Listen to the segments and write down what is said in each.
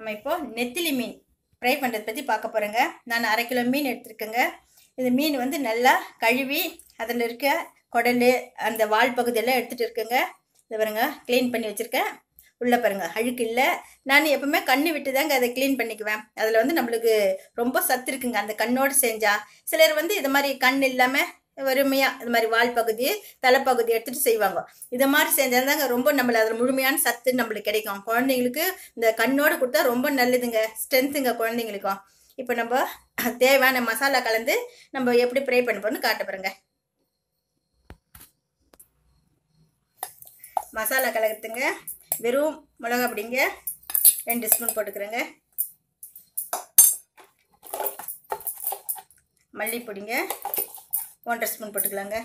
நம்ம இப்போ நெத்திலி மீன் ஃப்ரை பண்ணுறதை பற்றி பார்க்க போகிறோங்க நான் அரை கிலோ மீன் எடுத்துருக்கேங்க இந்த மீன் வந்து நல்லா கழுவி அதில் இருக்க குடல் அந்த வால் பகுதியெல்லாம் எடுத்துகிட்டு இருக்குங்க இதை பாருங்க க்ளீன் பண்ணி வச்சுருக்கேன் உள்ளே பாருங்க அழுக்கு இல்லை நான் எப்பவுமே கண்ணு விட்டு தாங்க அதை க்ளீன் பண்ணிக்குவேன் அதில் வந்து நம்மளுக்கு ரொம்ப சத்து இருக்குங்க அந்த கண்ணோடு செஞ்சா சிலர் வந்து இது மாதிரி கண் இல்லாமல் வெறுமையாக இது மாதிரி வால் பகுதி தலைப்பகுதி எடுத்துகிட்டு செய்வாங்க இது மாதிரி செஞ்சால் தாங்க ரொம்ப நம்மள அதில் முழுமையான சத்து நம்மளுக்கு கிடைக்கும் குழந்தைங்களுக்கு இந்த கண்ணோடு கொடுத்தா ரொம்ப நல்லதுங்க ஸ்ட்ரென்த்துங்க குழந்தைங்களுக்கும் இப்போ நம்ம தேவையான மசாலா கலந்து நம்ம எப்படி ஃப்ரை பண்ண போறோம்னு காட்ட போகிறோங்க மசாலா கலக்கிறதுங்க வெறும் மிளகா பிடிங்க ரெண்டு ஸ்பூன் போட்டுக்கிறேங்க மல்லிப்பொடிங்க ஒன்றரை ஸ்பூன் போட்டுக்கலாங்க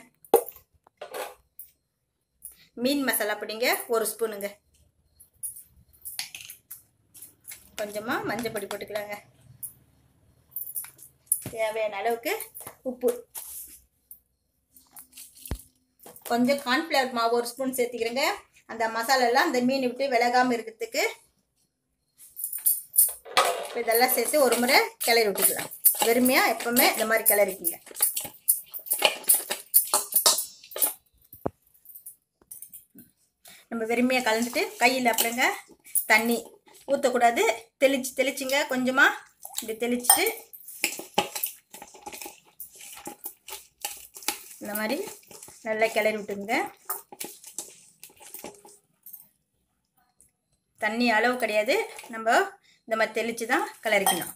மீன் மசாலா பொடிங்க ஒரு ஸ்பூனுங்க கொஞ்சமாக மஞ்சள் பொடி போட்டுக்கலாங்க தேவையான அளவுக்கு உப்பு கொஞ்சம் கார்ன்ஃப்ளவர் மாவு ஒரு ஸ்பூன் சேர்த்துக்கிறேங்க அந்த மசாலாலாம் அந்த மீன் விட்டு விலகாமல் இருக்கிறதுக்கு இப்போ இதெல்லாம் சேர்த்து ஒரு முறை கிளறி விட்டுக்கலாம் வெறுமையாக எப்பவுமே இந்த மாதிரி கிளறிக்குங்க நம்ம வெறுமையாக கலந்துட்டு கையில் அப்புறங்க தண்ணி ஊற்றக்கூடாது தெளிச்சு தெளிச்சுங்க கொஞ்சமாக இப்படி தெளிச்சுட்டு இந்த மாதிரி நல்லா கிளறி விட்டுங்க தண்ணி அளவு கிடையாது நம்ம இந்த மாதிரி தெளித்து தான் கிளறிக்கணும்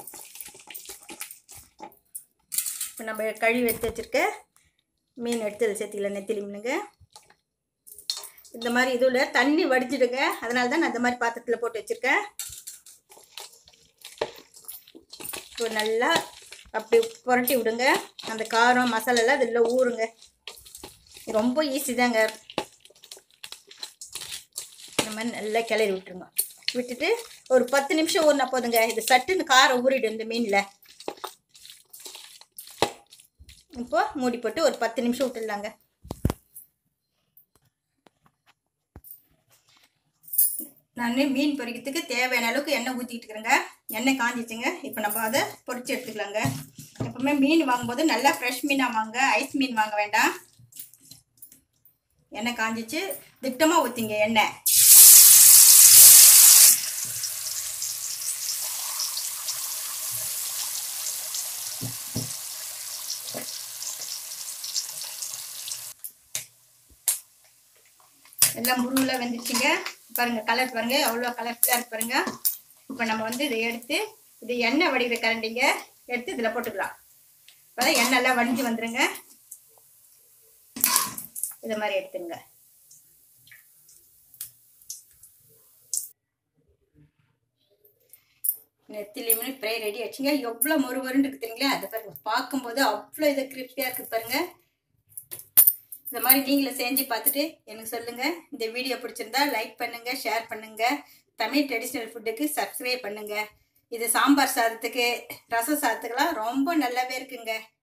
இப்போ நம்ம கழுவி எடுத்து வச்சுருக்க மீன் எடுத்து அதில் சேர்த்திக்கலாம் நெத்திலி மீனுங்க இந்த மாதிரி இதுவில் தண்ணி வடிச்சிடுங்க அதனால தான் நான் இந்த மாதிரி பாத்திரத்தில் போட்டு வச்சுருக்கேன் இப்போ நல்லா அப்படி புரட்டி விடுங்க அந்த காரம் மசாலாலாம் அதில் ஊறுங்க ரொம்ப ஈஸி தாங்க இந்த மாதிரி நல்லா கிளறி விட்டுருங்க விட்டுட்டு ஒரு பத்து நிமிஷம் ஊறினா போதுங்க இது சட்டுன்னு காரம் ஊறிடும் இந்த மீனில் இப்போ மூடி போட்டு ஒரு பத்து நிமிஷம் விட்டுடலாங்க நான் மீன் பொரிக்கிறதுக்கு தேவையான அளவுக்கு எண்ணெய் ஊற்றிக்கிட்டு இருக்கிறேங்க எண்ணெய் காஞ்சிச்சுங்க இப்போ நம்ம அதை பொரிச்சு எடுத்துக்கலாங்க எப்பவுமே மீன் வாங்கும்போது நல்லா ஃப்ரெஷ் மீனாக வாங்க ஐஸ் மீன் வாங்க வேண்டாம் எண்ணெய் காஞ்சிச்சு திட்டமாக ஊற்றிங்க எண்ணெய் எல்லாம் முருங்கெல்லாம் வெந்துருச்சுங்க பாருங்க கலர் பாருங்க அவ்வளோ கலர்ஃபுல்லாக இருக்கு பாருங்க இப்போ நம்ம வந்து இதை எடுத்து இது எண்ணெய் வடிகிற கரண்டிங்க எடுத்து இதில் போட்டுக்கலாம் இப்போ எண்ணெய் எல்லாம் வடிஞ்சு வந்துருங்க இதை மாதிரி எடுத்துங்க நெத்திலி மீன் ஃப்ரை ரெடி ஆச்சுங்க எவ்வளோ மொறுமொருன்னு இருக்கு தெரியுங்களா அதை பாருங்க பார்க்கும்போது அவ்வளோ இதை கிரிஸ்பியாக இருக்குது பாருங்க இந்த மாதிரி நீங்களும் செஞ்சு பார்த்துட்டு எனக்கு சொல்லுங்கள் இந்த வீடியோ பிடிச்சிருந்தா லைக் பண்ணுங்கள் ஷேர் பண்ணுங்கள் தமிழ் ட்ரெடிஷ்னல் ஃபுட்டுக்கு சப்ஸ்கிரைப் பண்ணுங்கள் இது சாம்பார் சாதத்துக்கு ரசம் சாதத்துக்கெல்லாம் ரொம்ப நல்லாவே இருக்குங்க